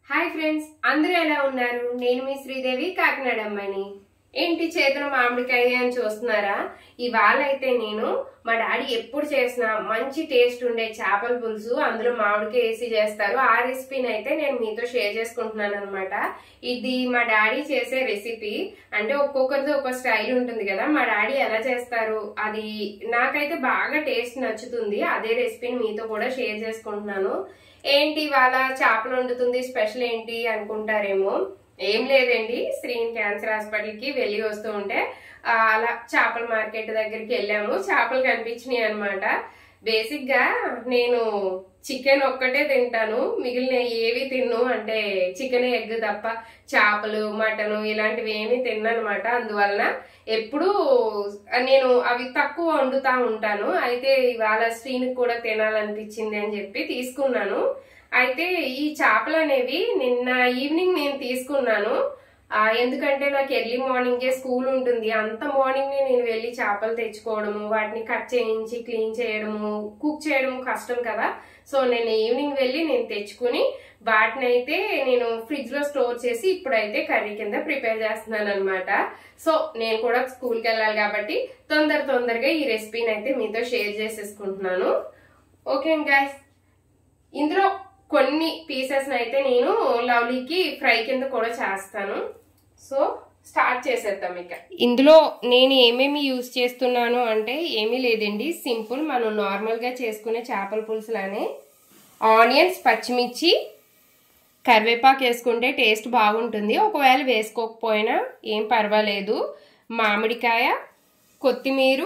hi friends అందరూ ఎలా ఉన్నారు నేను మీ శ్రీదేవి కాకినాడ అమ్మాయిని ఏంటి చేతులు మామిడికాయ అని చూస్తున్నారా ఇవాళ అయితే నేను మా డాడీ ఎప్పుడు చేసిన మంచి టేస్ట్ ఉండే చేపల పులుసు అందులో మామిడికాయ వేసి చేస్తారు ఆ రెసిపీని అయితే నేను మీతో షేర్ చేసుకుంటున్నాను అనమాట ఇది మా డాడీ చేసే రెసిపీ అంటే ఒక్కొక్కరిది ఒక స్టైల్ ఉంటుంది కదా మా డాడీ ఎలా చేస్తారు అది నాకైతే బాగా టేస్ట్ నచ్చుతుంది అదే రెసిపీని మీతో కూడా షేర్ చేసుకుంటున్నాను ఏంటి ఇవాళ చేపలు వండుతుంది స్పెషల్ ఏంటి అనుకుంటారేమో ఏం లేదండి శ్రీన్ క్యాన్సర్ హాస్పిటల్ కి వెళ్ళి వస్తూ ఉంటే ఆ, అలా చేపల మార్కెట్ దగ్గరికి వెళ్ళాము చేపలు కనిపించినాయి అనమాట బేసిక్ గా నేను చికెన్ ఒక్కటే తింటాను మిగిలిన ఏవి తిన్ను అంటే చికెన్ ఎగ్ తప్ప చేపలు మటన్ ఇలాంటివి ఏమీ తిన్ననమాట అందువలన ఎప్పుడు నేను అవి తక్కువ వండుతా ఉంటాను అయితే ఇవాళ శ్రీనికి కూడా తినాలనిపించింది అని చెప్పి తీసుకున్నాను అయితే ఈ చేపలు అనేవి నిన్న ఈవినింగ్ నేను తీసుకున్నాను ఆ, ఎందుకంటే నాకు ఎర్లీ మార్నింగే స్కూల్ ఉంటుంది అంత మార్నింగ్ నేను వెళ్ళి చేపలు తెచ్చుకోవడము వాటిని కట్ చేయించి క్లీన్ చేయడము కుక్ చేయడం కష్టం కదా సో నేను ఈవినింగ్ వెళ్ళి నేను తెచ్చుకుని వాటిని అయితే నేను ఫ్రిడ్జ్ లో స్టోర్ చేసి ఇప్పుడైతే కర్రీ కింద ప్రిపేర్ చేస్తున్నాను అనమాట సో నేను కూడా స్కూల్కి వెళ్ళాలి కాబట్టి తొందర తొందరగా ఈ రెసిపీని అయితే మీతో షేర్ చేసేసుకుంటున్నాను ఓకే గాయస్ ఇందులో కొన్ని పీసెస్ అయితే నేను లవ్లీకి ఫ్రై కింద కూడా చేస్తాను సో స్టార్ట్ చేసేద్దాం ఇక ఇందులో నేను ఏమేమి యూజ్ చేస్తున్నాను అంటే ఏమీ లేదండి సింపుల్ మనం నార్మల్గా చేసుకునే చేపల పులుసులానే ఆనియన్స్ పచ్చిమిర్చి కరివేపాకు వేసుకుంటే టేస్ట్ బాగుంటుంది ఒకవేళ వేసుకోకపోయినా ఏం పర్వాలేదు మామిడికాయ కొత్తిమీర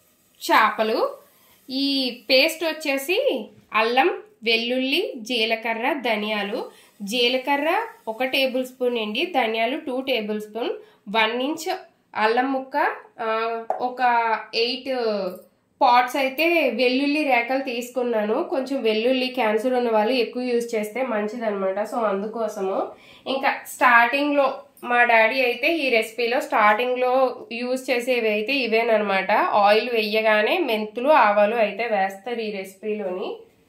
చేపలు ఈ పేస్ట్ వచ్చేసి అల్లం వెల్లుల్లి జీలకర్ర ధనియాలు జీలకర్ర ఒక టేబుల్ స్పూన్ అండి ధనియాలు two tablespoon one inch అల్లం ముక్క ఆ, ఒక ఎయిట్ పాట్స్ అయితే వెల్లుల్లి రేఖలు తీసుకున్నాను కొంచెం వెల్లుల్లి క్యాన్సర్ ఉన్న వాళ్ళు ఎక్కువ యూజ్ చేస్తే మంచిదన్నమాట సో అందుకోసము ఇంకా స్టార్టింగ్లో మా డాడీ అయితే ఈ రెసిపీలో స్టార్టింగ్లో యూజ్ చేసేవి అయితే ఇవేనమాట ఆయిల్ వేయగానే మెంతులు ఆవాలు అయితే వేస్తారు ఈ రెసిపీలోని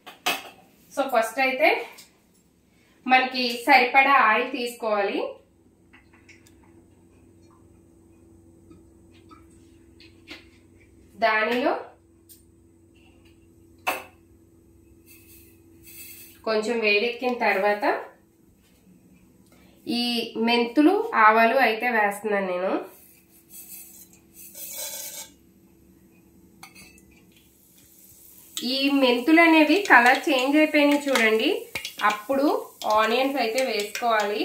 సో ఫస్ట్ అయితే మనకి సరిపడా ఆయిల్ తీసుకోవాలి దానిలో కొంచెం వేడెక్కిన తర్వాత ఈ మెంతులు ఆవాలు అయితే వేస్తున్నాను నేను ఈ మెంతులు అనేవి కలర్ చేంజ్ అయిపోయినాయి చూడండి అప్పుడు ఆనియన్స్ అయితే వేసుకోవాలి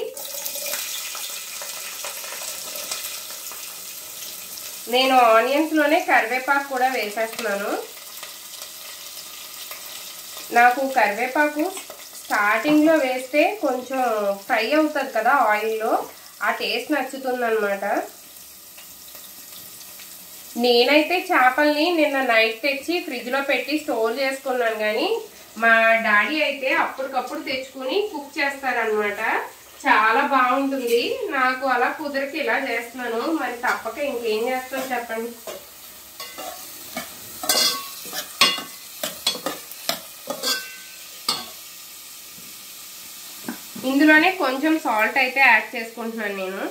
నేను ఆనియన్స్ లోనే కరివేపాకు కూడా వేసేస్తున్నాను నాకు కరివేపాకు స్టార్టింగ్ లో వేస్తే కొంచెం ఫ్రై అవుతుంది కదా ఆయిల్లో ఆ టేస్ట్ నచ్చుతుంది అనమాట నేనైతే చేపల్ని నిన్న నైట్ తెచ్చి ఫ్రిడ్జ్ లో పెట్టి స్టోర్ చేసుకున్నాను కానీ మా డాడీ అయితే అప్పటికప్పుడు తెచ్చుకుని కుక్ చేస్తారనమాట చాలా బాగుంటుంది నాకు అలా కుదరకి ఇలా చేస్తున్నాను మరి తప్పక ఇంకేం చేస్తాను చెప్పండి ఇందులోనే కొంచెం సాల్ట్ అయితే యాడ్ చేసుకుంటున్నాను నేను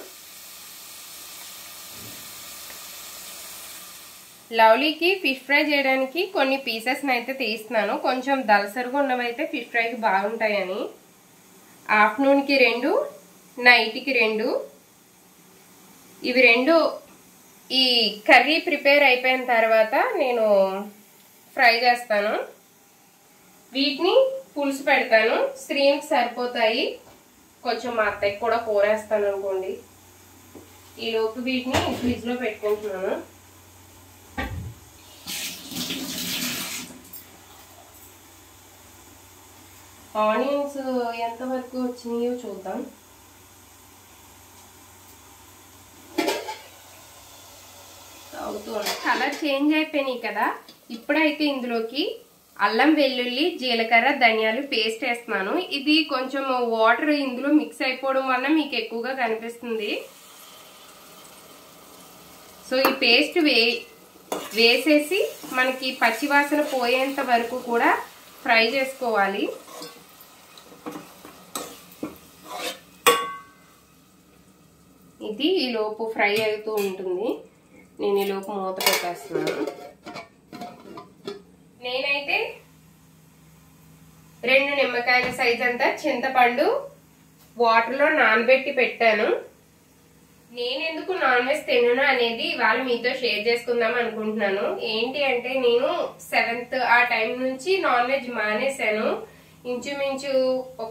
లవ్లీకి ఫిష్ ఫ్రై చేయడానికి కొన్ని పీసెస్ని అయితే తీస్తున్నాను కొంచెం దలసరుగా ఉన్నవైతే ఫిష్ ఫ్రైకి బాగుంటాయని ఆఫ్టర్నూన్కి రెండు నైట్కి రెండు ఇవి రెండు ఈ కర్రీ ప్రిపేర్ అయిపోయిన తర్వాత నేను ఫ్రై చేస్తాను వీటిని పులుసు పెడతాను స్త్రీనికి సరిపోతాయి కొంచెం మా అత్తయ్యకి కూడా కూరేస్తాను అనుకోండి ఈ లోపు వీటిని ఫ్రిడ్జ్లో పెట్టుకుంటున్నాను ఆనియన్స్ ఎంతవరకు వచ్చినాయో చూద్దాం అవుతూ కలర్ చేంజ్ అయిపోయినాయి కదా ఇప్పుడైతే ఇందులోకి అల్లం వెల్లుల్లి జీలకర్ర ధనియాలు పేస్ట్ వేస్తున్నాను ఇది కొంచెం వాటర్ ఇందులో మిక్స్ అయిపోవడం వల్ల మీకు ఎక్కువగా కనిపిస్తుంది సో ఈ పేస్ట్ వే వేసేసి మనకి పచ్చివాసన పోయేంత వరకు కూడా ఫ్రై చేసుకోవాలి ఇది ఈ లోపు ఫ్రై అవుతూ ఉంటుంది నేను ఈ లోపు మూత పెట్టేస్తున్నాను నేనైతే రెండు నిమ్మకాయల సైజ్ అంతా చింతపండు వాటర్లో నానబెట్టి పెట్టాను నేను ఎందుకు నాన్ వెజ్ తినను అనేది ఇవాళ మీతో షేర్ చేసుకుందాం అనుకుంటున్నాను ఏంటి అంటే నేను సెవెంత్ ఆ టైం నుంచి నాన్ వెజ్ మానేశాను ఇంచుమించు ఒక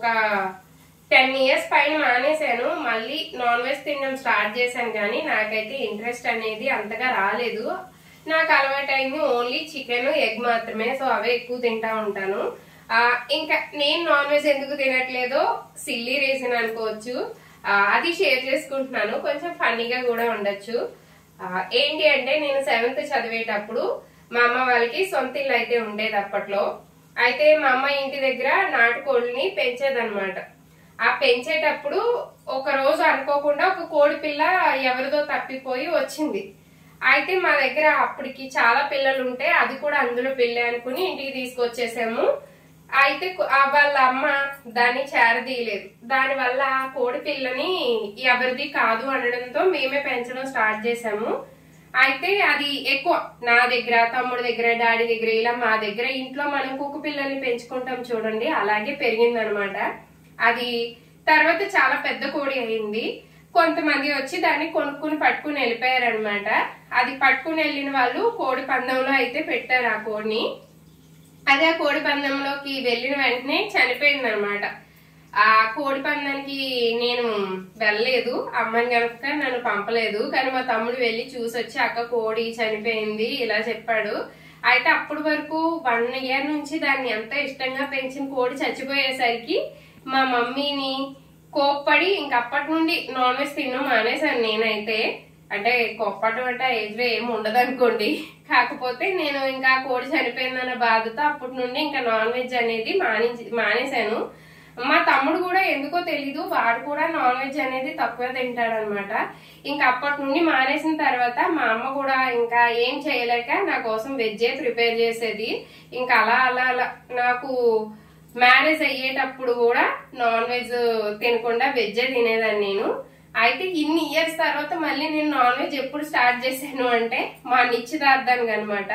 టెన్ ఇయర్స్ పైన మానేశాను మళ్ళీ నాన్ వెజ్ తినడం స్టార్ట్ చేశాను కానీ నాకైతే ఇంట్రెస్ట్ అనేది అంతగా రాలేదు నాకు అలవాటు అయింది ఓన్లీ చికెన్ ఎగ్ మాత్రమే సో అవే ఎక్కువ తింటా ఉంటాను ఆ, ఇంకా నేను నాన్ వెజ్ ఎందుకు తినట్లేదో సిల్లీ రీజన్ అనుకోవచ్చు ఆ, అది షేర్ చేసుకుంటున్నాను కొంచెం ఫన్నీగా కూడా ఉండొచ్చు ఆ, ఏంటి అంటే నేను సెవెంత్ చదివేటప్పుడు మా అమ్మ వాళ్ళకి సొంత ఇల్లు అయితే ఉండేది అప్పట్లో అయితే మా అమ్మ ఇంటి దగ్గర నాటుకోళ్ళని పెంచేదన్నమాట ఆ పెంచేటప్పుడు ఒక రోజు అనుకోకుండా ఒక కోడి పిల్ల ఎవరిదో తప్పిపోయి వచ్చింది అయితే మా దగ్గర అప్పటికి చాలా పిల్లలు ఉంటే అది కూడా అందులో పిల్ల అనుకుని ఇంటికి తీసుకొచ్చేసాము అయితే కు- ఆ వాళ్ళ అమ్మ దాన్ని చేరదీయలేదు దాని వల్ల ఆ కోడి పిల్లని ఎవరిది కాదు అనడంతో మేమే పెంచడం స్టార్ట్ చేసాము అయితే అది ఎక్కువ నా దగ్గర తమ్ముడి దగ్గర డాడీ దగ్గర ఇలా మా దగ్గర ఇంట్లో మనం కుక్క పిల్లల్ని పెంచుకుంటాం చూడండి అలాగే పెరిగిందనమాట అది తర్వాత చాలా పెద్ద కోడి అయింది కొంతమంది వచ్చి దాన్ని కొనుక్కుని పట్టుకుని వెళ్ళిపోయారనమాట అది పట్టుకుని వెళ్ళిన వాళ్ళు కోడి పందెంలో అయితే పెట్టారు ఆ కోడిని అదే ఆ కోడి పందెంలోకి వెళ్ళిన వెంటనే చనిపోయింది అనమాట ఆ కోడి పందానికి నేను వెళ్ళలేదు అమ్మని కనుక నన్ను పంపలేదు కానీ మా తమ్ముడు వెళ్ళి చూసి వచ్చి అక్క కోడి చనిపోయింది ఇలా చెప్పాడు అయితే అప్పటి వరకు వన్ ఇయర్ నుంచి దాన్ని ఎంత ఇష్టంగా పెంచిన కోడి చచ్చిపోయేసరికి మా మమ్మీని కోప్పడి ఇంకప్పటి నుండి నాన్ వెజ్ తినడం మానేశాను నేనైతే అంటే కోప్పడం అంటే ఏజ్ లో ఏమి ఉండదు అనుకోండి కాకపోతే నేను ఇంకా కోడి చనిపోయిందన్న బాధతో అప్పటి నుండి ఇంకా నాన్ వెజ్ అనేది మానేసి మానేశాను మా తమ్ముడు కూడా ఎందుకో తెలీదు వాడు కూడా నాన్ వెజ్ అనేది తక్కువ తింటాడు అనమాట ఇంకా అప్పటి నుండి మానేసిన తర్వాత మా అమ్మ కూడా ఇంకా ఏం చేయలేక నా కోసం వెజ్జే ప్రిపేర్ చేసేది ఇంకా అలా అలా అలా నాకు మ్యారేజ్ అయ్యేటప్పుడు కూడా నాన్ వెజ్ తినకుండా వెజ్జే తినేదాన్ని నేను అయితే ఇన్ని ఇయర్స్ తర్వాత మళ్ళీ నేను నాన్ వెజ్ ఎప్పుడు స్టార్ట్ చేశాను అంటే మా నిశ్చితార్థానికి అనమాట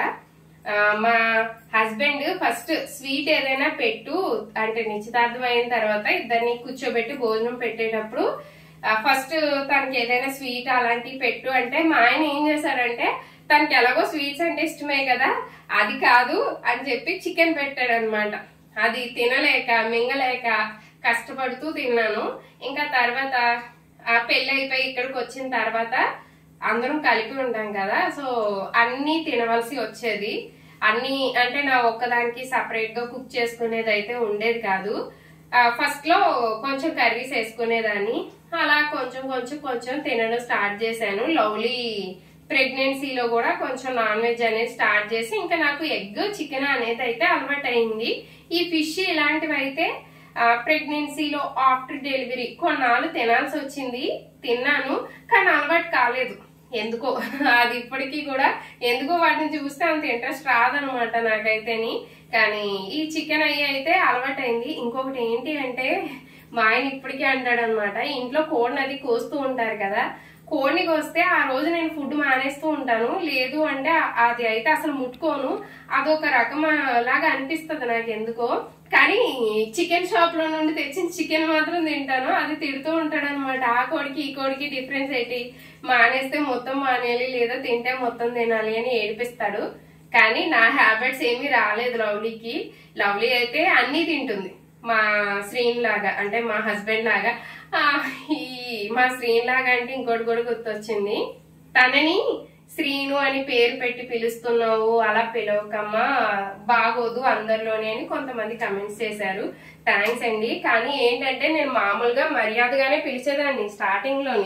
మా హస్బెండ్ ఫస్ట్ స్వీట్ ఏదైనా పెట్టు అంటే నిశ్చితార్థం అయిన తర్వాత ఇద్దరిని కూర్చోబెట్టి భోజనం పెట్టేటప్పుడు ఫస్ట్ తనకి ఏదైనా స్వీట్ అలాంటివి పెట్టు అంటే మా ఆయన ఏం చేశారంటే తనకి ఎలాగో స్వీట్స్ అంటే ఇష్టమే కదా అది కాదు అని చెప్పి చికెన్ పెట్టాడు అనమాట అది తినలేక మింగలేక కష్టపడుతూ తిన్నాను ఇంకా తర్వాత ఆ పెళ్లి అయిపోయి ఇక్కడికి వచ్చిన తర్వాత అందరం కలిపి ఉంటాం కదా సో అన్ని తినవలసి వచ్చేది అన్ని అంటే నా ఒక్కదానికి సపరేట్ గా కుక్ చేసుకునేది అయితే ఉండేది కాదు ఫస్ట్ లో కొంచెం కర్రీస్ వేసుకునేదాన్ని అలా కొంచెం కొంచెం కొంచెం తినడం స్టార్ట్ చేశాను లవ్లీ ప్రెగ్నెన్సీలో కూడా కొంచెం నాన్ వెజ్ అనేది స్టార్ట్ చేసి ఇంకా నాకు ఎగ్ చికెన్ అనేది అయితే అలవాటు అయింది ఈ ఫిష్ ఇలాంటివి అయితే ప్రెగ్నెన్సీలో ఆఫ్టర్ డెలివరీ కొన్నాళ్ళు తినాల్సి వచ్చింది తిన్నాను కానీ అలవాటు కాలేదు ఎందుకో అది ఇప్పటికీ కూడా ఎందుకో వాటిని చూస్తే అంత ఇంట్రెస్ట్ రాదనమాట నాకైతేని కానీ ఈ చికెన్ అయ్యి అయితే అలవాటైంది ఇంకొకటి ఏంటి అంటే మా ఆయన ఇప్పటికీ అంటాడు అనమాట ఇంట్లో కోడిని అది కోస్తూ ఉంటారు కదా కోడిని కోస్తే ఆ రోజు నేను ఫుడ్ మానేస్తూ ఉంటాను లేదు అంటే అది అయితే అసలు ముట్టుకోను అదొక రకం లాగా అనిపిస్తుంది నాకు ఎందుకో కానీ చికెన్ షాప్ లో నుండి తెచ్చిన చికెన్ మాత్రం తింటాను అది తిడుతూ ఉంటాడు అనమాట ఆ కోడికి ఈ కోడికి డిఫరెన్స్ ఏంటి మానేస్తే మొత్తం మానేయాలి లేదా తింటే మొత్తం తినాలి అని ఏడిపిస్తాడు కానీ నా హ్యాబిట్స్ ఏమీ రాలేదు లవ్లీకి లవ్లీ అయితే అన్నీ తింటుంది మా శ్రీన్ లాగా అంటే మా హస్బెండ్ లాగా ఆ, ఈ మా శ్రీన్ లాగా అంటే ఇంకోటి కూడా గుర్తొచ్చింది తనని శ్రీను అని పేరు పెట్టి పిలుస్తున్నావు అలా పిలవకమ్మా బాగోదు అందరిలోనే అని కొంతమంది కమెంట్స్ చేశారు థ్యాంక్స్ అండి కానీ ఏంటంటే నేను మామూలుగా మర్యాదగానే పిలిచేదాన్ని స్టార్టింగ్ లోని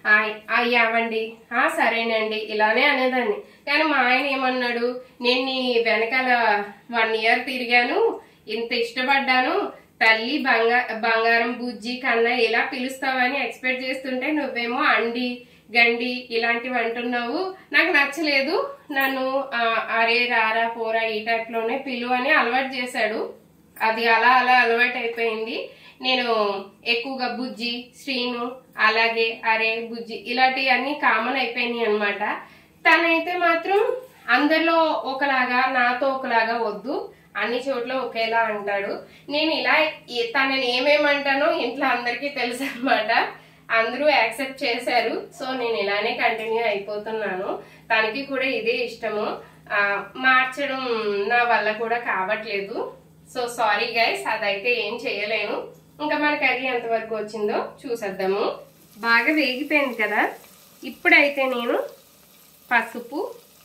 అయ్యావండి ఆ సరేనండి ఇలానే అనేదాన్ని కానీ మా ఆయన ఏమన్నాడు నేను నీ వెనకాల వన్ ఇయర్ తిరిగాను ఇంత ఇష్టపడ్డాను తల్లి బంగా బంగారం బుజ్జి కన్నా ఇలా పిలుస్తావని ఎక్స్పెక్ట్ చేస్తుంటే నువ్వేమో అండి గండి ఇలాంటివి అంటున్నావు నాకు నచ్చలేదు నన్ను ఆ, అరే రారా పోరా ఈ టైప్ లోనే పిలువు అని అలవాటు చేశాడు అది అలా అలా అలవాటు అయిపోయింది నేను ఎక్కువగా బుజ్జి శ్రీను అలాగే అరే బుజ్జి ఇలాంటివన్నీ కామన్ అయిపోయినాయి అనమాట తనైతే మాత్రం అందరిలో ఒకలాగా నాతో ఒకలాగా వద్దు అన్ని చోట్ల ఒకేలా అంటాడు నేను ఇలా ఈ- తనని ఏమేమంటానో ఇంట్లో అందరికీ తెలుసు అనమాట అందరూ యాక్సెప్ట్ చేశారు సో నేను ఇలానే కంటిన్యూ అయిపోతున్నాను తనకి కూడా ఇదే ఇష్టము ఆ, మార్చడం నా వల్ల కూడా కావట్లేదు సో సారీ గైస్ అదైతే ఏం చేయలేను ఇంకా మన కర్రీ ఎంతవరకు వచ్చిందో చూసేద్దాము బాగా వేగిపోయింది కదా ఇప్పుడైతే నేను పసుపు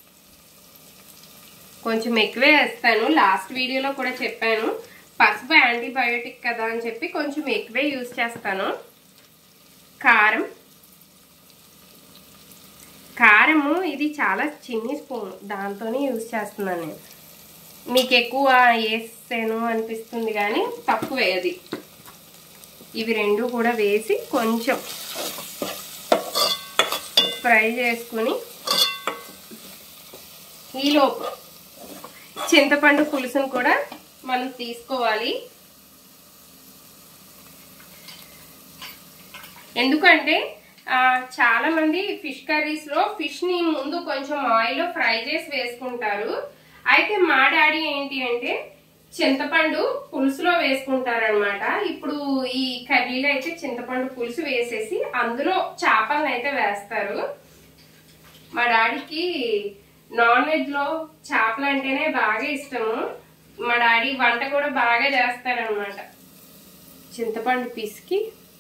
కొంచెం ఎక్కువే వేస్తాను లాస్ట్ వీడియోలో కూడా చెప్పాను పసుపు యాంటీబయోటిక్ కదా అని చెప్పి కొంచెం ఎక్కువే యూజ్ చేస్తాను కారం కారము ఇది చాలా చిన్ని స్పూన్ దాంతోనే యూజ్ చేస్తున్నాను నేను మీకు ఎక్కువ వేసాను అనిపిస్తుంది కానీ తక్కువే అది ఇవి రెండు కూడా వేసి కొంచెం ఫ్రై చేసుకుని ఈలోపు చింతపండు పులుసును కూడా మనం తీసుకోవాలి ఎందుకంటే ఆ, చాలా మంది ఫిష్ కర్రీస్ లో ఫిష్ ని ముందు కొంచెం ఆయిల్ లో ఫ్రై చేసి వేసుకుంటారు అయితే మా డాడీ ఏంటి అంటే చింతపండు పులుసులో వేసుకుంటారనమాట ఇప్పుడు ఈ కర్రీలో అయితే చింతపండు పులుసు వేసేసి అందులో చేపలను అయితే వేస్తారు మా డాడీకి నాన్ వెజ్ లో చేపలు అంటేనే బాగా ఇష్టము మా డాడీ వంట కూడా బాగా చేస్తారనమాట చింతపండు పిసికి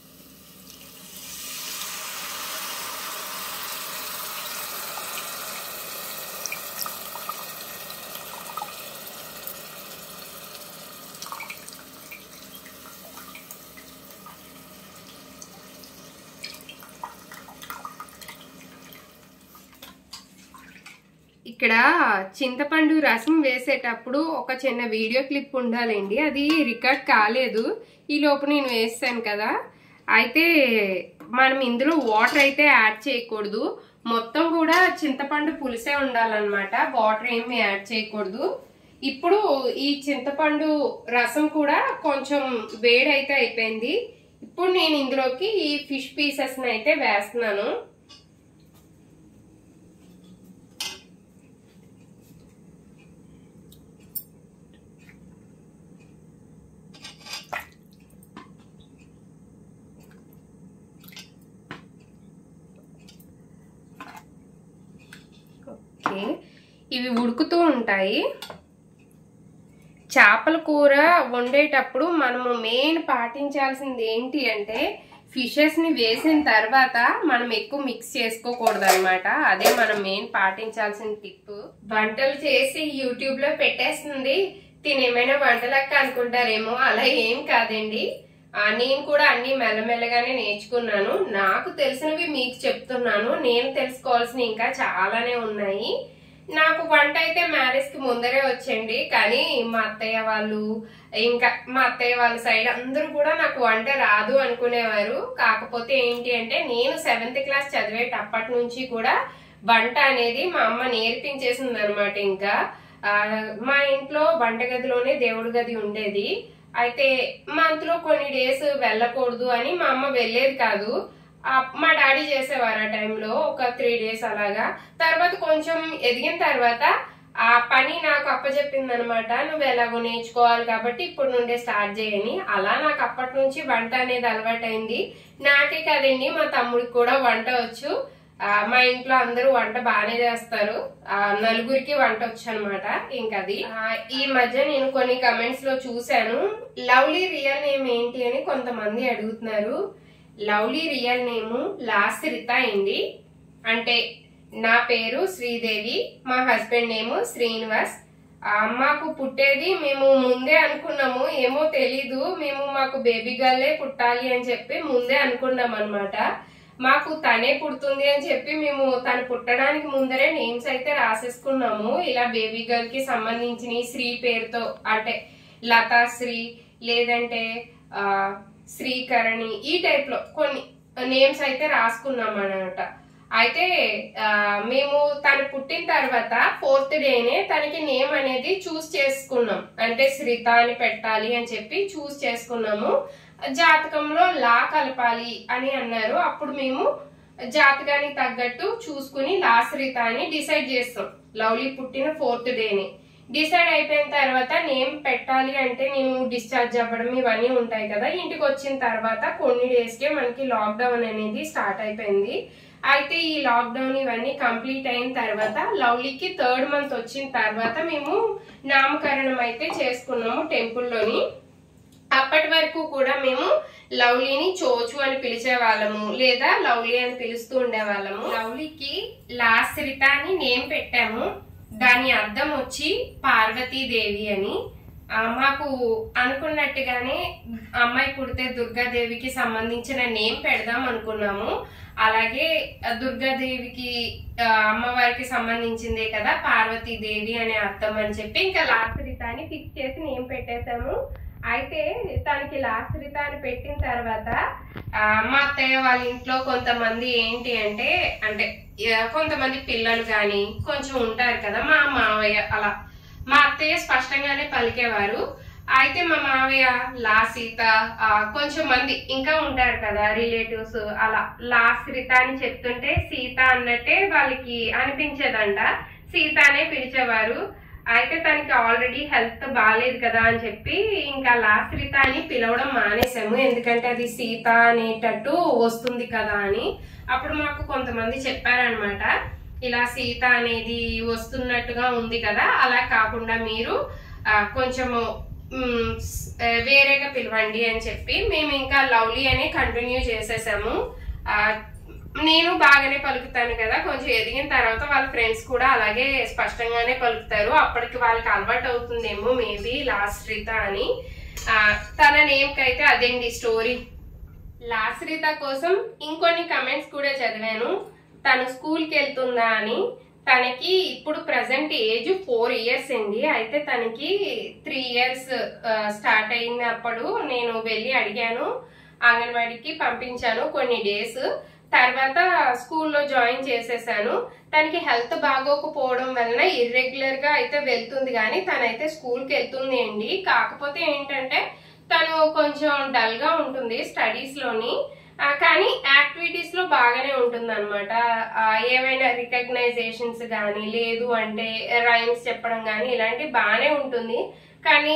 ఇక్కడ చింతపండు రసం వేసేటప్పుడు ఒక చిన్న వీడియో క్లిప్ ఉండాలండి అది రికార్డ్ కాలేదు ఈ లోపు నేను వేసాను కదా అయితే మనం ఇందులో వాటర్ అయితే యాడ్ చేయకూడదు మొత్తం కూడా చింతపండు పులిసే ఉండాలన్నమాట వాటర్ ఏమి యాడ్ చేయకూడదు ఇప్పుడు ఈ చింతపండు రసం కూడా కొంచెం వేడైతే అయిపోయింది ఇప్పుడు నేను ఇందులోకి ఈ ఫిష్ పీసెస్ అయితే వేస్తున్నాను ఓకే ఇవి ఉడుకుతూ ఉంటాయి చేపల కూర వండేటప్పుడు మనము మెయిన్ పాటించాల్సింది ఏంటి అంటే ఫిషెస్ ని వేసిన తర్వాత మనం ఎక్కువ మిక్స్ చేసుకోకూడదు అనమాట అదే మనం మెయిన్ పాటించాల్సిన టిప్ వంటలు చేసి యూట్యూబ్ లో పెట్టేస్తుంది తినేమైనా వంటలక్క అనుకుంటారేమో అలా ఏం కాదండి ఆ, నేను కూడా అన్ని మెల్లమెల్లగానే నేర్చుకున్నాను నాకు తెలిసినవి మీకు చెప్తున్నాను నేను తెలుసుకోవాల్సిన ఇంకా చాలానే ఉన్నాయి నాకు వంట అయితే మ్యారేజ్ కి ముందరే వచ్చండి కానీ మా అత్తయ్య వాళ్ళు ఇంకా మా అత్తయ్య వాళ్ళ సైడ్ అందరూ కూడా నాకు వంట రాదు అనుకునేవారు కాకపోతే ఏంటి అంటే నేను సెవెంత్ క్లాస్ చదివేటప్పటి నుంచి కూడా వంట అనేది మా అమ్మ నేర్పించేసింది అనమాట ఇంకా ఆ, మా ఇంట్లో వంటగదిలోనే దేవుడి గది ఉండేది అయితే మంత్ లో కొన్ని డేస్ వెళ్ళకూడదు అని మా అమ్మ వెళ్ళేది కాదు ఆ, మా డాడీ చేసేవారు ఆ టైంలో ఒక త్రీ డేస్ అలాగా తర్వాత కొంచెం ఎదిగిన తర్వాత ఆ పని నాకు అప్పచెప్పింది అనమాట నువ్వు ఎలాగో నేర్చుకోవాలి కాబట్టి ఇప్పుడు నుండే స్టార్ట్ చేయని అలా నాకు అప్పటి నుంచి వంట అనేది అలవాటైంది నాకే కదండి మా తమ్ముడికి కూడా వంట వచ్చు ఆ, మా ఇంట్లో అందరూ వంట బాగానే చేస్తారు ఆ, నలుగురికి వంట వచ్చు అనమాట ఇంకది ఆ, ఈ మధ్య నేను కొన్ని కమెంట్స్ లో చూశాను లవ్లీ రియల్ నేమ్ ఏంటి అని కొంతమంది అడుగుతున్నారు లవ్లీ రియల్ నేము లాస్రిత అండి అంటే నా పేరు శ్రీదేవి మా హస్బెండ్ నేము శ్రీనివాస్ ఆ, మాకు పుట్టేది మేము ముందే అనుకున్నాము ఏమో తెలీదు మేము మాకు బేబీ గర్లే పుట్టాలి అని చెప్పి ముందే అనుకున్నాం అనమాట మాకు తనే పుడుతుంది అని చెప్పి మేము తను పుట్టడానికి ముందరే నేమ్స్ అయితే రాసేసుకున్నాము ఇలా బేబీ గర్ల్ కి సంబంధించిన శ్రీ పేరుతో అంటే లతాశ్రీ లేదంటే ఆ, శ్రీకరణి ఈ టైప్ లో కొన్ని నేమ్స్ అయితే రాసుకున్నాం అనమాట అయితే ఆ, మేము తను పుట్టిన తర్వాత ఫోర్త్ డేనే తనకి నేమ్ అనేది చూస్ చేసుకున్నాం అంటే శ్రీత అని పెట్టాలి అని చెప్పి చూస్ చేసుకున్నాము జాతకంలో లా కలపాలి అని అన్నారు అప్పుడు మేము జాతకానికి తగ్గట్టు చూసుకుని లాశ్రిత అని డిసైడ్ చేస్తాం లవ్లీ పుట్టిన ఫోర్త్ డేని డిసైడ్ అయిపోయిన తర్వాత నేమ్ పెట్టాలి అంటే నేను డిశ్చార్జ్ అవ్వడం ఇవన్నీ ఉంటాయి కదా ఇంటికి వచ్చిన తర్వాత కొన్ని డేస్కే మనకి లాక్డౌన్ అనేది స్టార్ట్ అయిపోయింది అయితే ఈ లాక్డౌన్ ఇవన్నీ కంప్లీట్ అయిన తర్వాత లవ్లీకి థర్డ్ మంత్ వచ్చిన తర్వాత మేము నామకరణం అయితే చేసుకున్నాము టెంపుల్లోని అప్పటి వరకు కూడా మేము లవ్లీని చోచు అని పిలిచే వాళ్ళము లేదా లవ్లీ అని పిలుస్తూ ఉండేవాళ్ళము లవ్లీకి లాశ్రిత అని నేమ్ పెట్టాము దాని అర్థం వచ్చి పార్వతీదేవి అని ఆ, మాకు అనుకున్నట్టుగానే అమ్మాయి పుడితే దుర్గాదేవికి సంబంధించిన నేమ్ పెడదాం అనుకున్నాము అలాగే ఆ, దుర్గాదేవికి ఆ, అమ్మవారికి సంబంధించిందే కదా పార్వతీదేవి అనే అర్థం అని చెప్పి ఇంకా లాశ్రిత అని ఫిక్స్ చేసి నేమ్ పెట్టేశాము అయితే తనకి లాశ్రిత అని పెట్టిన తర్వాత ఆ, మా అత్తయ్య వాళ్ళ ఇంట్లో కొంతమంది ఏంటి అంటే అంటే ఆ, కొంతమంది పిల్లలు కానీ కొంచెం ఉంటారు కదా మా మావయ్య అలా మా అత్తయ్య స్పష్టంగానే పలికేవారు అయితే మా మావయ్య లా సీత ఆ, కొంచెం మంది ఇంకా ఉంటారు కదా రిలేటివ్స్ అలా లా సీత అని చెప్తుంటే సీత అన్నట్టే వాళ్ళకి అనిపించేదంట సీత అనే పిలిచేవారు అయితే తనకి ఆల్రెడీ హెల్త్ బాగాలేదు కదా అని చెప్పి ఇంకా లాశ్రిత అని పిలవడం మానేసాము ఎందుకంటే అది సీత అనేటట్టు వస్తుంది కదా అని అప్పుడు మాకు కొంతమంది చెప్పారనమాట ఇలా సీత అనేది వస్తున్నట్టుగా ఉంది కదా అలా కాకుండా మీరు ఆ, కొంచెము మ్, స్- ఆ, వేరేగా పిలవండి అని చెప్పి మేము ఇంకా లవ్లీ అని కంటిన్యూ చేసేసాము ఆ, నేను బాగానే పలుకుతాను కదా కొంచెం ఎదిగిన తర్వాత వాళ్ళ ఫ్రెండ్స్ కూడా అలాగే స్పష్టంగానే పలుకుతారు అప్పటికి వాళ్ళకి అలవాటు అవుతుందేమో మేబీ లాశ్రిత అని ఆ, తన నేమ్ కి అయితే అదేంటి స్టోరీ లాశ్రిత కోసం ఇంకొన్ని కమెంట్స్ కూడా చదివాను తను స్కూల్కి వెళ్తుందా అని తనకి ఇప్పుడు ప్రజెంట్ ఏజ్ ఫోర్ ఇయర్స్ అండి అయితే తనకి త్రీ ఇయర్స్ స్టార్ట్ అయినప్పుడు నేను వెళ్ళి అడిగాను అంగన్వాడికి పంపించాను కొన్ని డేస్ తర్వాత స్కూల్లో జాయిన్ చేసేసాను తనకి హెల్త్ బాగోకపోవడం వలన ఇర్రెగ్యులర్ గా అయితే వెళ్తుంది కానీ తనైతే స్కూల్కి వెళ్తుంది అండి కాకపోతే ఏంటంటే తను కొంచెం డల్ గా ఉంటుంది స్టడీస్ లోని ఆ, కానీ యాక్టివిటీస్ లో బాగానే ఉంటుంది అనమాట ఏవైనా రికగ్నైజేషన్స్ కానీ లేదు అంటే రైమ్స్ చెప్పడం కానీ ఇలాంటివి బాగానే ఉంటుంది కానీ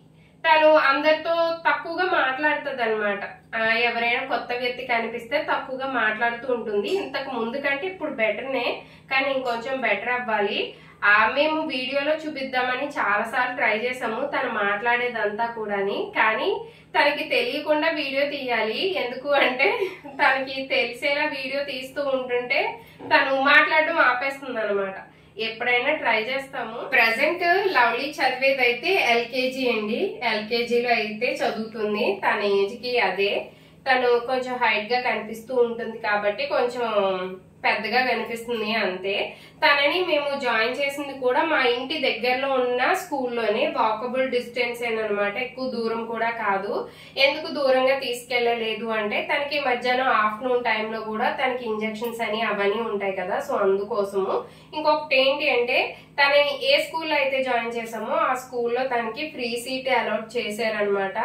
తను అందరితో తక్కువగా మాట్లాడుతుంది అనమాట ఎవరైనా కొత్త వ్యక్తి కనిపిస్తే తక్కువగా మాట్లాడుతూ ఉంటుంది ఇంతకు ముందు కంటే ఇప్పుడు బెటర్నే కానీ ఇంకొంచెం బెటర్ అవ్వాలి ఆ మేము వీడియోలో చూపిద్దామని చాలా సార్లు ట్రై చేసాము తను మాట్లాడేదంతా కూడాని కానీ తనకి తెలియకుండా వీడియో తీయాలి ఎందుకు అంటే తనకి తెలిసేలా వీడియో తీస్తూ ఉంటుంటే తను మాట్లాడడం ఆపేస్తుంది అనమాట ఎప్పుడైనా ట్రై చేస్తాము ప్రజెంట్ లవ్లీ చదివేది అయితే ఎల్కేజీ అండి ఎల్కేజీలో అయితే చదువుతుంది తన ఏజ్ కి అదే తను కొంచెం హైట్ గా కనిపిస్తూ ఉంటుంది కాబట్టి కొంచెం పెద్దగా కనిపిస్తుంది అంతే తనని మేము జాయిన్ చేసింది కూడా మా ఇంటి దగ్గరలో ఉన్న స్కూల్లోనే వాకబుల్ డిస్టెన్స్ అనమాట ఎక్కువ దూరం కూడా కాదు ఎందుకు దూరంగా తీసుకెళ్లలేదు అంటే తనకి మధ్యాహ్నం ఆఫ్టర్నూన్ టైంలో కూడా తనకి ఇంజెక్షన్స్ అని అవన్నీ ఉంటాయి కదా సో అందుకోసము ఇంకొకటి ఏంటి అంటే తనని ఏ స్కూల్లో అయితే జాయిన్ చేసామో ఆ స్కూల్లో తనకి ఫ్రీ సీట్ అలాట్ చేశారనమాట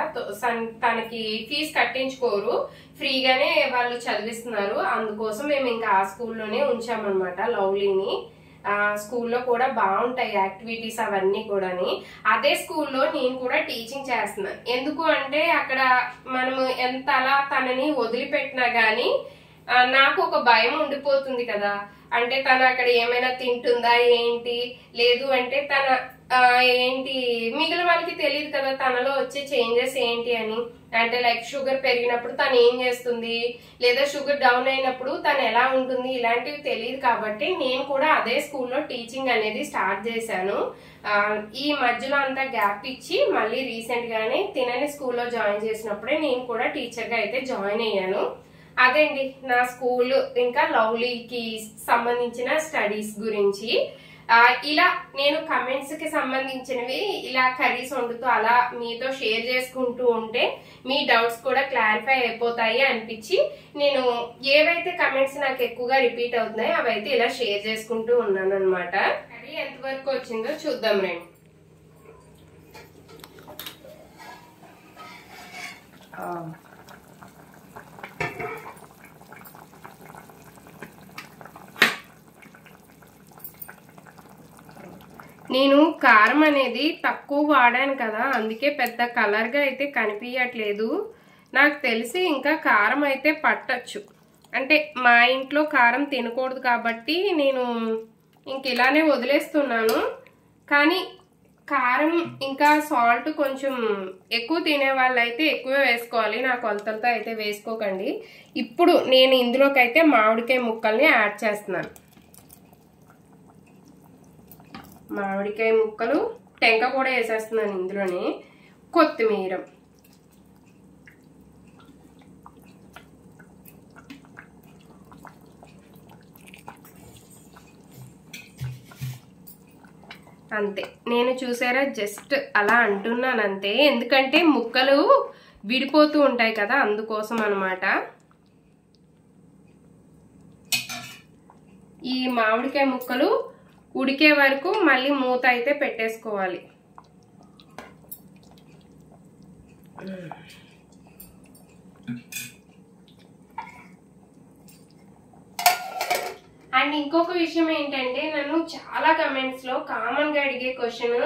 తనకి ఫీజు కట్టించుకోరు ఫ్రీగానే వాళ్ళు చదివిస్తున్నారు అందుకోసం మేము ఇంకా ఆ స్కూల్లోనే ఉంచామన్నమాట లవ్లీని ఆ స్కూల్లో కూడా బాగుంటాయి యాక్టివిటీస్ అవన్నీ కూడాని అదే స్కూల్లో నేను కూడా టీచింగ్ చేస్తున్నాను ఎందుకు అంటే అక్కడ మనము ఎంత అలా తనని వదిలిపెట్టినా గానీ ఆ, నాకు ఒక భయం ఉండిపోతుంది కదా అంటే తను అక్కడ ఏమైనా తింటుందా ఏంటి లేదు అంటే తన ఆ, ఏంటి మిగిలిన వాళ్ళకి తెలియదు కదా తనలో వచ్చే చేంజెస్ ఏంటి అని అంటే లైక్ షుగర్ పెరిగినప్పుడు తను ఏం చేస్తుంది లేదా షుగర్ డౌన్ అయినప్పుడు తను ఎలా ఉంటుంది ఇలాంటివి తెలియదు కాబట్టి నేను కూడా అదే స్కూల్లో టీచింగ్ అనేది స్టార్ట్ చేశాను ఆ, ఈ మధ్యలో అంతా గ్యాప్ ఇచ్చి మళ్ళీ రీసెంట్ గానే తినని స్కూల్లో జాయిన్ చేసినప్పుడే నేను కూడా టీచర్ గా అయితే జాయిన్ అయ్యాను అదేండి నా స్కూల్ ఇంకా లవ్లీకి సంబంధించిన స్టడీస్ గురించి ఆ, ఇలా నేను కమెంట్స్ కి సంబంధించినవి ఇలా కర్రీస్ వండుతూ అలా మీతో షేర్ చేసుకుంటూ ఉంటే మీ డౌట్స్ కూడా క్లారిఫై అయిపోతాయి అనిపించి నేను ఏవైతే కమెంట్స్ నాకు ఎక్కువగా రిపీట్ అవుతున్నాయో అవైతే ఇలా షేర్ చేసుకుంటూ ఉన్నాను అనమాట కర్రీ ఎంతవరకు వచ్చిందో చూద్దాం రండి నేను కారం అనేది తక్కువ వాడాను కదా అందుకే పెద్ద కలర్గా అయితే కనిపించట్లేదు నాకు తెలిసి ఇంకా కారం అయితే పట్టచ్చు అంటే మా ఇంట్లో కారం తినకూడదు కాబట్టి నేను ఇంక ఇలానే వదిలేస్తున్నాను కానీ కారం ఇంకా సాల్ట్ కొంచెం ఎక్కువ తినే వాళ్ళు అయితే ఎక్కువ వేసుకోవాలి నా కొలతలతో అయితే వేసుకోకండి ఇప్పుడు నేను ఇందులోకి అయితే మామిడికాయ ముక్కల్ని యాడ్ చేస్తున్నాను మామిడికాయ ముక్కలు టెంక కూడా వేసేస్తున్నాను ఇందులోనే కొత్తిమీర అంతే నేను చూసారా జస్ట్ అలా అంటున్నాను అంతే ఎందుకంటే ముక్కలు విడిపోతూ ఉంటాయి కదా అందుకోసం అనమాట ఈ మామిడికాయ ముక్కలు ఉడికే వరకు మళ్ళీ మూత అయితే పెట్టేసుకోవాలి అండ్ ఇంకొక విషయం ఏంటంటే నన్ను చాలా కమెంట్స్ లో కామన్ గా అడిగే క్వశ్చన్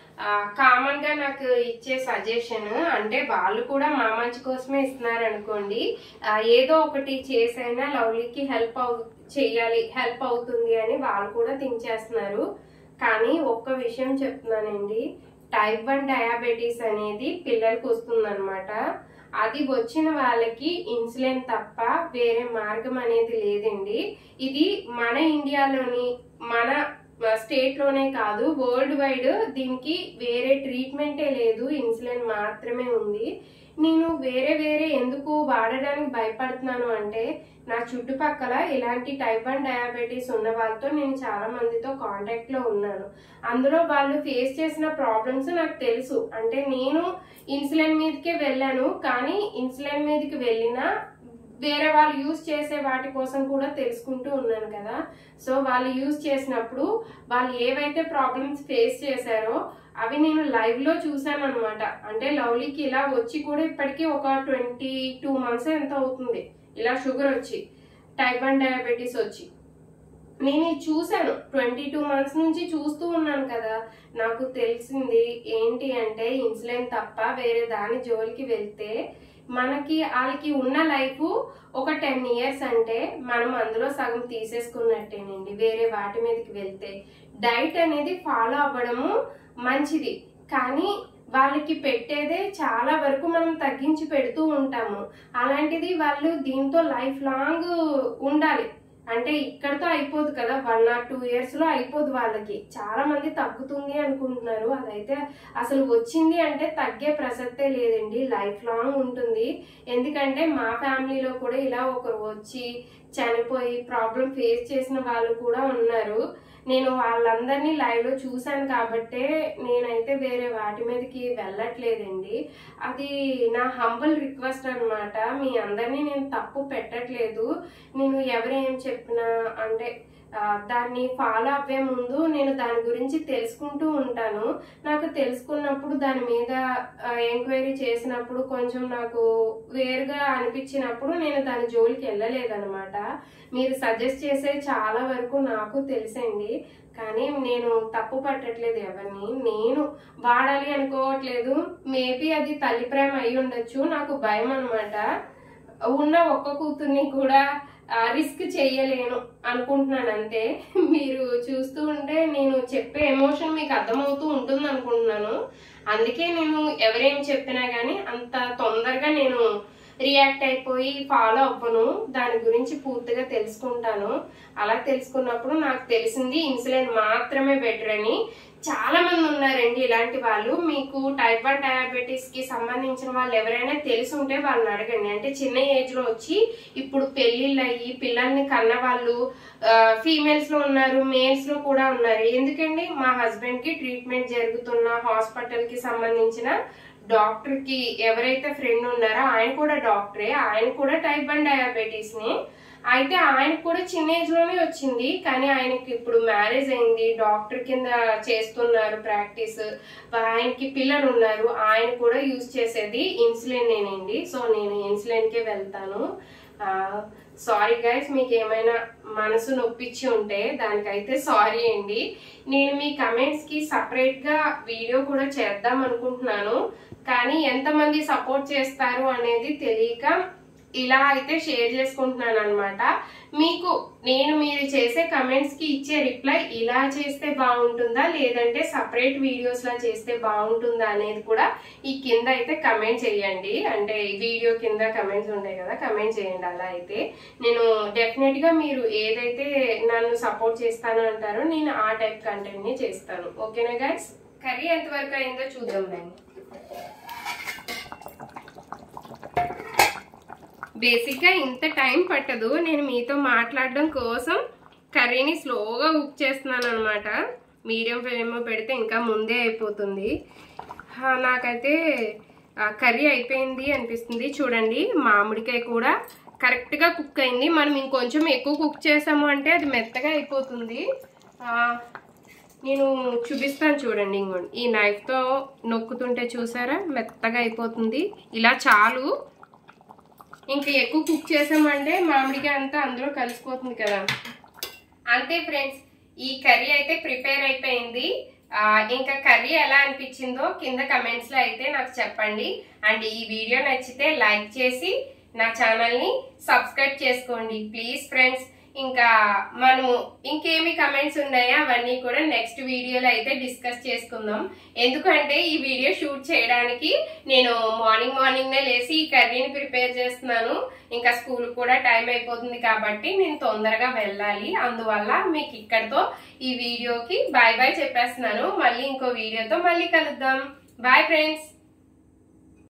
కామన్ గా నాకు ఇచ్చే సజెషన్ అంటే వాళ్ళు కూడా మా మంచి కోసమే ఇస్తున్నారు అనుకోండి ఆ, ఏదో ఒకటి చేసైనా లవ్లీకి హెల్ప్ అవు చెయ్యాలి హెల్ప్ అవుతుంది అని వాళ్ళు కూడా థింక్ చేస్తున్నారు కానీ ఒక్క విషయం చెప్తున్నానండి టైప్ వన్ డయాబెటీస్ అనేది పిల్లలకు వస్తుందన్నమాట అది వచ్చిన వాళ్ళకి ఇన్సులిన్ తప్ప వేరే మార్గం అనేది లేదండి ఇది మన ఇండియాలోని మన స్టేట్ లోనే కాదు వరల్డ్ వైడ్ దీనికి వేరే ట్రీట్మెంటే లేదు ఇన్సులిన్ మాత్రమే ఉంది నేను వేరే వేరే ఎందుకు వాడడానికి భయపడుతున్నాను అంటే నా చుట్టుపక్కల ఇలాంటి టైప్ వన్ డయాబెటీస్ ఉన్న వాళ్ళతో నేను చాలా మందితో కాంటాక్ట్ లో ఉన్నాను అందులో వాళ్ళు ఫేస్ చేసిన ప్రాబ్లమ్స్ నాకు తెలుసు అంటే నేను ఇన్సులిన్ మీదకే వెళ్ళాను కానీ ఇన్సులిన్ మీదకి వెళ్ళినా వేరే వాళ్ళు యూజ్ చేసే వాటి కోసం కూడా తెలుసుకుంటూ ఉన్నాను కదా సో వాళ్ళు యూజ్ చేసినప్పుడు వాళ్ళు ఏవైతే ప్రాబ్లమ్స్ ఫేస్ చేశారో అవి నేను లైవ్ లో చూసాను అనమాట అంటే లవ్లీకి ఇలా వచ్చి కూడా ఇప్పటికీ ఒక ట్వంటీ టూ మంత్స్ ఎంత అవుతుంది ఇలా షుగర్ వచ్చి టైప్ వన్ డయాబెటీస్ వచ్చి నేను ఇది చూశాను ట్వంటీ టూ మంత్స్ నుంచి చూస్తూ ఉన్నాను కదా నాకు తెలిసింది ఏంటి అంటే ఇన్సులిన్ తప్ప వేరే దాని జోలికి వెళ్తే మనకి వాళ్ళకి ఉన్న లైఫ్ ఒక టెన్ ఇయర్స్ అంటే మనం అందులో సగం తీసేసుకున్నట్టేనండి వేరే వాటి మీదకి వెళ్తే డైట్ అనేది ఫాలో అవ్వడము మంచిది కానీ వాళ్ళకి పెట్టేదే చాలా వరకు మనం తగ్గించి పెడుతూ ఉంటాము అలాంటిది వాళ్ళు దీంతో లైఫ్ లాంగ్ ఉండాలి అంటే ఇక్కడతో అయిపోదు కదా వన్ ఆర్ టూ ఇయర్స్ లో అయిపోదు వాళ్ళకి చాలా మంది తగ్గుతుంది అనుకుంటున్నారు అదైతే అసలు వచ్చింది అంటే తగ్గే ప్రసక్తే లేదండి లైఫ్ లాంగ్ ఉంటుంది ఎందుకంటే మా ఫ్యామిలీలో కూడా ఇలా ఒకరు వచ్చి చనిపోయి ప్రాబ్లం ఫేస్ చేసిన వాళ్ళు కూడా ఉన్నారు నేను వాళ్ళందరినీ లైవ్ లో చూశాను కాబట్టే నేనైతే వేరే వాటి మీదకి వెళ్ళట్లేదండి అది నా హంబల్ రిక్వెస్ట్ అన్నమాట మీ అందరినీ నేను తప్పు పెట్టట్లేదు నేను ఎవరేం చెప్పినా అంటే ఆ, దాన్ని ఫాలో అవ్వే ముందు నేను దాని గురించి తెలుసుకుంటూ ఉంటాను నాకు తెలుసుకున్నప్పుడు దాని మీద ఎంక్వైరీ చేసినప్పుడు కొంచెం నాకు వేరుగా అనిపించినప్పుడు నేను దాని జోలికి వెళ్ళలేదన్నమాట మీరు సజెస్ట్ చేసే చాలా వరకు నాకు తెలుసండి కానీ నేను తప్పు పట్టట్లేదు ఎవరిని నేను వాడాలి అనుకోవట్లేదు మేబీ అది తల్లి ప్రేమ అయి ఉండొచ్చు నాకు భయం అన్నమాట ఉన్న ఒక్క కూతుర్ని కూడా రిస్క్ చేయలేను అనుకుంటున్నాను అంతే మీరు చూస్తూ ఉంటే నేను చెప్పే ఎమోషన్ మీకు అర్థమవుతూ ఉంటుంది అనుకుంటున్నాను అందుకే నేను ఎవరేం చెప్పినా కానీ అంత తొందరగా నేను రియాక్ట్ అయిపోయి ఫాలో అవ్వను దాని గురించి పూర్తిగా తెలుసుకుంటాను అలా తెలుసుకున్నప్పుడు నాకు తెలిసింది ఇన్సులిన్ మాత్రమే బెటర్ అని చాలా మంది ఉన్నారండి ఇలాంటి వాళ్ళు మీకు టైప్ వన్ డయాబెటీస్ కి సంబంధించిన వాళ్ళు ఎవరైనా తెలిసి ఉంటే వాళ్ళని అడగండి అంటే చిన్న ఏజ్ లో వచ్చి ఇప్పుడు పెళ్లిళ్ళు అయ్యి పిల్లల్ని కన్న వాళ్ళు ఫీమేల్స్ లో ఉన్నారు మేల్స్ లో కూడా ఉన్నారు ఎందుకండి మా హస్బెండ్ కి ట్రీట్మెంట్ జరుగుతున్న హాస్పిటల్ కి సంబంధించిన డాక్టర్ కి ఎవరైతే ఫ్రెండ్ ఉన్నారో ఆయన కూడా డాక్టరే ఆయన కూడా టైప్ వన్ డయాబెటీస్ ని అయితే ఆయనకు కూడా చిన్న ఏజ్ లోనే వచ్చింది కానీ ఆయనకి ఇప్పుడు మ్యారేజ్ అయింది డాక్టర్ కింద చేస్తున్నారు ప్రాక్టీస్ ఆయనకి పిల్లలు ఉన్నారు ఆయన కూడా యూజ్ చేసేది ఇన్సులిన్ నేనండి సో నేను ఇన్సులిన్ కే వెళ్తాను సారీ గైస్ మీకు ఏమైనా మనసు నొప్పించి ఉంటే దానికైతే సారీ అండి నేను మీ కమెంట్స్ కి సపరేట్ గా వీడియో కూడా చేద్దాం అనుకుంటున్నాను కానీ ఎంతమంది సపోర్ట్ చేస్తారు అనేది తెలియక ఇలా అయితే షేర్ చేసుకుంటున్నాను అనమాట మీకు నేను మీరు చేసే కమెంట్స్ కి ఇచ్చే రిప్లై ఇలా చేస్తే బాగుంటుందా లేదంటే సపరేట్ వీడియోస్ లా చేస్తే బాగుంటుందా అనేది కూడా ఈ కింద అయితే కమెంట్ చేయండి అంటే ఈ వీడియో కింద కమెంట్స్ ఉంటాయి కదా కమెంట్ చేయండి అలా అయితే నేను డెఫినెట్ గా మీరు ఏదైతే నన్ను సపోర్ట్ చేస్తాను అంటారో నేను ఆ టైప్ కంటెంట్ ని చేస్తాను ఓకేనా గైస్ కర్రీ ఎంత వరకు అయిందో చూద్దాం దాన్ని బేసిక్గా ఇంత టైం పట్టదు నేను మీతో మాట్లాడడం కోసం కర్రీని స్లోగా కుక్ చేస్తున్నాను అనమాట మీడియం ఫ్లేమ్లో పెడితే ఇంకా ముందే అయిపోతుంది ఆ, నాకైతే ఆ, కర్రీ అయిపోయింది అనిపిస్తుంది చూడండి మామిడికాయ కూడా కరెక్ట్గా కుక్ అయింది మనం ఇంకొంచెం ఎక్కువ కుక్ చేసాము అంటే అది మెత్తగా అయిపోతుంది ఆ, నేను చూపిస్తాను చూడండి ఇంకోండి ఈ నైఫ్తో నొక్కుతుంటే చూసారా మెత్తగా అయిపోతుంది ఇలా చాలు ఇంకా ఎక్కువ కుక్ చేసామంటే మామిడికాయ అంతా అందులో కలిసిపోతుంది కదా అంతే ఫ్రెండ్స్ ఈ కర్రీ అయితే ప్రిపేర్ అయిపోయింది ఆ, ఇంకా కర్రీ ఎలా అనిపించిందో కింద కమెంట్స్ లో అయితే నాకు చెప్పండి అండ్ ఈ వీడియో నచ్చితే లైక్ చేసి నా ఛానల్ ని సబ్స్క్రైబ్ చేసుకోండి ప్లీజ్ ఫ్రెండ్స్ ఇంకా మనము ఇంకేమి కమెంట్స్ ఉన్నాయో అవన్నీ కూడా నెక్స్ట్ వీడియోలో అయితే డిస్కస్ చేసుకుందాం ఎందుకంటే ఈ వీడియో షూట్ చేయడానికి నేను మార్నింగ్ మార్నింగ్ నే లేసి ఈ కర్రీని ప్రిపేర్ చేస్తున్నాను ఇంకా స్కూల్ కూడా టైం అయిపోతుంది కాబట్టి నేను తొందరగా వెళ్ళాలి అందువల్ల మీకు ఇక్కడతో ఈ వీడియోకి బాయ్ బాయ్ చెప్పేస్తున్నాను మళ్ళీ ఇంకో వీడియోతో మళ్ళీ కలుద్దాం బాయ్ ఫ్రెండ్స్